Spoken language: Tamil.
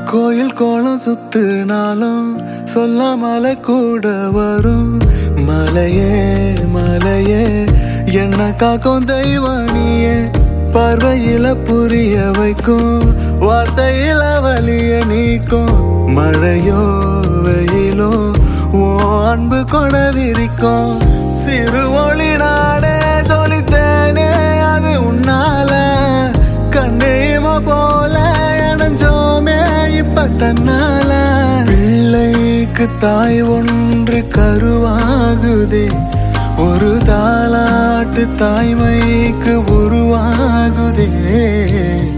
கோயில் கோலம் சுத்துனாலும் சொல்லாமல கூட வரும் மலையே மலையே என்ன காக்கும் தெய்வானியே பார்வையில புரிய வைக்கும் வார்த்தையில வலிய நீக்கும் மழையோ வெயிலோ ஓ அன்பு கொட விரிக்கும் சிறு ஒளி நாடே தொலைத்தேனே அது உன்னால கண்ணேம போல இணைஞ்சோமே இப்ப தன்னால பிள்ளைக்கு தாய் ஒன்று கருவாகுதே ஒரு தாலாட்டு தாய்மைக்கு உருவாகுதே